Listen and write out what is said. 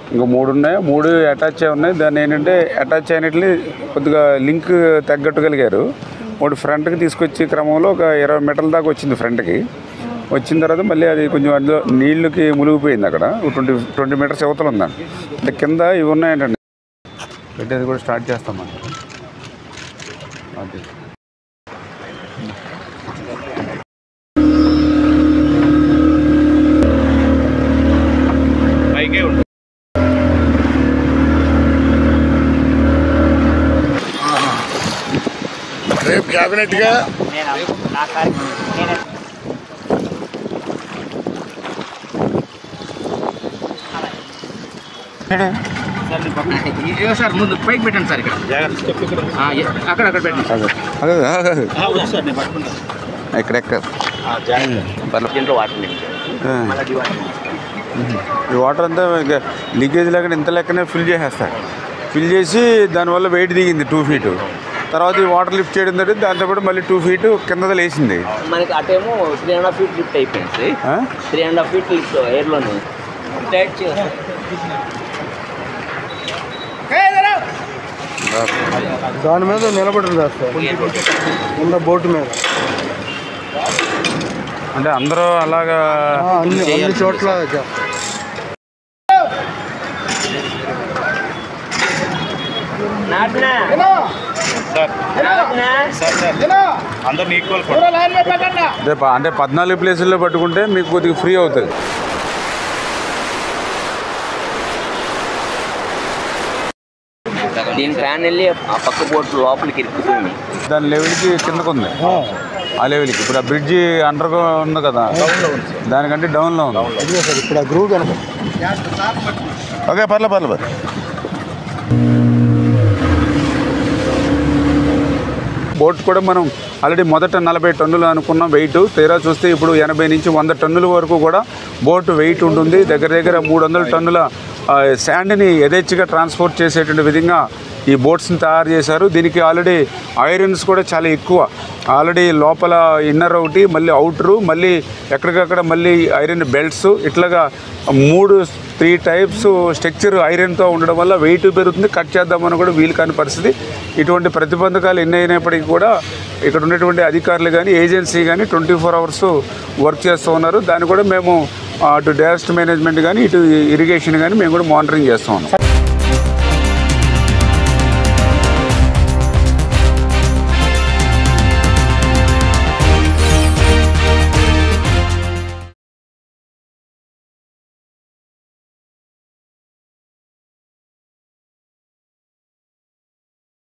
ఇంకా మూడు ఉన్నాయి మూడు అటాచ్ అయి ఉన్నాయి దాన్ని ఏంటంటే అటాచ్ అయినట్లు కొద్దిగా లింక్ తగ్గట్టుగలిగారు ఒకటి ఫ్రంట్కి తీసుకొచ్చే క్రమంలో ఒక ఇరవై మీటర్ల దాకా వచ్చింది ఫ్రంట్కి వచ్చిన తర్వాత మళ్ళీ అది కొంచెం అందులో నీళ్ళకి మునిగిపోయింది అక్కడ ట్వంటీ ట్వంటీ మీటర్స్ యువతలు ఉందండి అంటే కింద ఇవి ఉన్నాయంటండి పెట్టేది కూడా స్టార్ట్ చేస్తామండి అది పైకే ఉంటుంది రేపు క్యాబినెట్ గా ఇదిగో సార్ ముందు పైకి పెట్టండి సార్ ఇక్కడ ఆ, ఎ- అక్కడ అక్కడ పెట్టండి అదే అదే అదే. ఇక్కడ ఎక్కడ దీంట్లో వాటర్ నింపి. ఆ. మళ్ళీ వాటర్ నింపి. ఈ వాటర్ అంతా ఇక లీకేజ్ లేకుండా ఇంత లెక్కనే ఫిల్ చేసేస్తారు ఫిల్ చేసి దానివల్ల వెయిట్ దిగింది టూ ఫీట్ తర్వాత ఈ వాటర్ లిఫ్ట్ చేయడం తోటి దాంతోపాటు మళ్ళీ టూ ఫీట్ కింద లేచింది మనకి అటేమో three and half feet lift అయిపోయింది ఆ? Three and half feet lift ఎయిర్లోనే టైట్ చేయాలి దాని మీద నిలబడి సార్ ఉన్న బోటు మీద అంటే అందరూ అలాగా ఆ, అన్ని అన్ని చోట్ల జ- నాటినా సార్ నాటినా సార్ సార్ అందరిని ఈక్వల్ అదే ప- అంటే పద్నాలుగు ప్లేసుల్లో పట్టుకుంటే మీకు కొద్దిగా ఫ్రీ అవుతుంది దీని ఫ్యాన్ వెళ్ళి ఆ పక్క బోట్ లోపలికి ఇరుక్కుతుంది దాని లెవెల్కి కిందకు ఉంది ఆ లెవెల్కి ఇప్పుడు ఆ బ్రిడ్జి అండర్ ఉంది కదా దానికంటే డౌన్లో ఉంది ఇదిగో సార్ ఇప్పుడు ఆ గ్రూప్ కనుక ఓకే పర్లే పర్లే పర్లే బోట్ కూడా మనం ఆల్రెడీ మొదట నలభై టన్నులు అనుకున్న వెయిట్ తీరా చూస్తే ఇప్పుడు ఎనభై నుంచి వంద టన్నుల వరకు కూడా బోట్ వెయిట్ ఉంటుంది దగ్గర దగ్గర మూడు వందల టన్నుల ఆ, శాండ్ని యథేచ్ఛగా ట్రాన్స్పోర్ట్ చేసేటువంటి విధంగా ఈ బోట్స్ని తయారు చేశారు దీనికి ఆల్రెడీ ఐరన్స్ కూడా చాలా ఎక్కువ ఆల్రెడీ లోపల ఇన్నర్ ఒకటి మళ్ళీ అవుటరు మళ్ళీ ఎక్కడికక్కడ మళ్ళీ ఐరన్ బెల్ట్స్ ఇట్లాగా మూడు త్రీ టైప్స్ స్ట్రక్చర్ ఐరన్తో ఉండడం వల్ల వెయిట్ పెరుగుతుంది కట్ చేద్దామని కూడా వీలు కాని పరిస్థితి ఇటువంటి ప్రతిబంధకాలు ఎన్ని అయినప్పటికీ కూడా ఇక్కడ ఉన్నటువంటి అధికారులు కానీ ఏజెన్సీ కానీ ట్వంటీ ఫోర్ అవర్స్ వర్క్ చేస్తూ ఉన్నారు దాన్ని కూడా మేము అటు డైరెక్ట్ మేనేజ్మెంట్ కానీ ఇటు ఇరిగేషన్ కానీ మేము కూడా మానిటరింగ్ చేస్తూ ఉన్నాం